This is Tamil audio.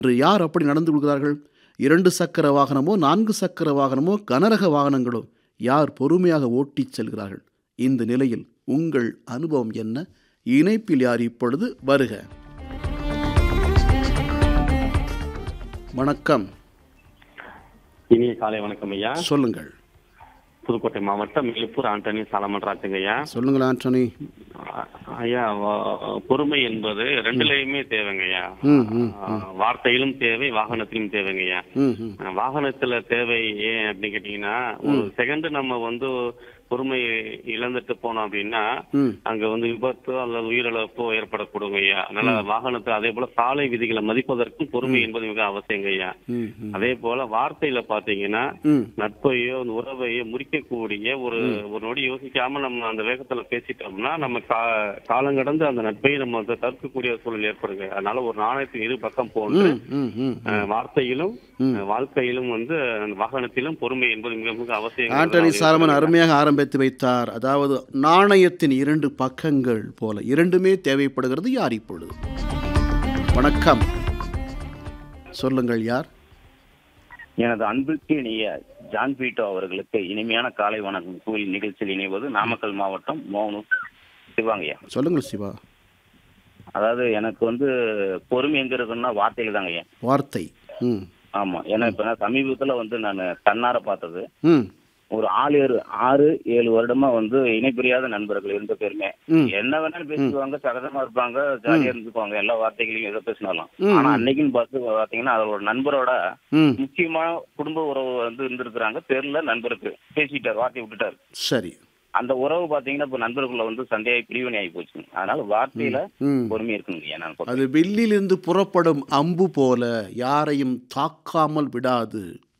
இன்று யார் அப்படி நடந்து கொள்கிறார்கள் இரண்டு சக்கர வாகனமோ நான்கு சக்கர வாகனமோ கனரக வாகனங்களோ யார் பொறுமையாக ஓட்டிச் செல்கிறார்கள் இந்த நிலையில் உங்கள் அனுபவம் என்ன இணைப்பில் யார் இப்பொழுது வருக வணக்கம் இனிய காலை வணக்கம் ஐயா சொல்லுங்கள் புதுக்கோட்டை மாவட்டம் எழுப்பூர் ஆண்டனி சாலமன் ராஜுங்க ஐயா சொல்லுங்கள் ஆண்டனி அ- ஐயா வ- பொறுமை என்பது ரெண்டுலயுமே தேவைங்க ஐயா ம் ம் ஆ, வார்த்தையிலும் தேவை வாகனத்திலும் தேவைங்க ஐயா ம் ம் ஆ, வாகனத்துல தேவை ஏன் அப்படின்னு கேட்டீங்கன்னா ஒரு செகண்ட் நம்ம வந்து பொறுமை இழந்துட்டு போனோம் அப்படின்னா ம் அங்க வந்து விபத்து அல்லது உயிரிழப்போ ஏற்படக்கூடுங்க ஐயா அதனால வாகனத்தை அதே போல சாலை விதிகளை மதிப்பதற்கும் பொறுமை என்பது மிக அவசியங்க ஐயா ம் ம் அதே போல வார்த்தையில பாத்தீங்கன்னா ம் நட்பையோ அந்த உறவையோ முறிக்கக்கூடிய ஒரு ஒரு நொடி யோசிக்காம நம்ம அந்த வேகத்துல பேசிட்டோம்னா நம்ம கா- காலங்கடந்து அந்த நட்பை நம்ம வந்து தடுக்கக்கூடிய சூழல் ஏற்படுங்க அதனால ஒரு நாணயத்தின் இரு பக்கம் போன்று ம் ம் ம் அஹ், வார்த்தையிலும் அஹ், வாழ்க்கையிலும் வந்து அந்த வாகனத்திலும் பொறுமை என்பது மிக மிக அவசியம் ஆண்டனி சாலமன் அருமையாக ஆரம்பித்து வைத்தார் அதாவது நாணயத்தின் இரண்டு பக்கங்கள் போல இரண்டுமே தேவைப்படுகிறது யார் இப்பொழுது வணக்கம் சொல்லுங்கள் யார் எனது அன்புக்கு இனிய ஜான் பீட்டோ அவர்களுக்கு இனிமையான காலை வணக்கம் கூலி நிகழ்ச்சியில் இணைவது நாமக்கல் மாவட்டம் மோகனூர் சிவாங்கய்யா சொல்லுங்கள் சிவா அதாவது எனக்கு வந்து பொறுமை எங்க இருக்குன்னா வார்த்தைகள் தாங்க ஐயா வார்த்தை ம் ஆமா ஏன்னா இப்ப நான் சமீபத்துல வந்து நான் கண்ணார பார்த்தது ம் ஒரு ஆறு ஏழு ஆறு ஏழு வருடமா வந்து இணைப்பிரியாத நண்பர்கள் இருந்த பேருமே ம் என்ன வேணாலும் பேசுவாங்க சகஜமா இருப்பாங்க ஜாலியா இருந்துக்குவாங்க எல்லா வார்த்தைகளையும் எதை பேசினாலும் ம், ஆனா அன்னைக்குன்னு பார்த்து பாத்தீங்கன்னா அது ஒரு நண்பரோட ம் முக்கியமான குடும்ப உறவு வந்து இருந்திருக்கிறாங்க தெருல நண்பருக்கு பேசிட்டார் வார்த்தை விட்டுட்டார் சரி அந்த உறவு பாத்தீங்கன்னா இப்ப நண்பர்களுக்குள்ள வந்து சண்டையாகி பிரிவினை ஆகி போச்சு அதனால வார்த்தையில ம் பொறுமை இருக்குங்க ஏன்னா அது வில்லிலிருந்து புறப்படும் அம்பு போல யாரையும் தாக்காமல் விடாது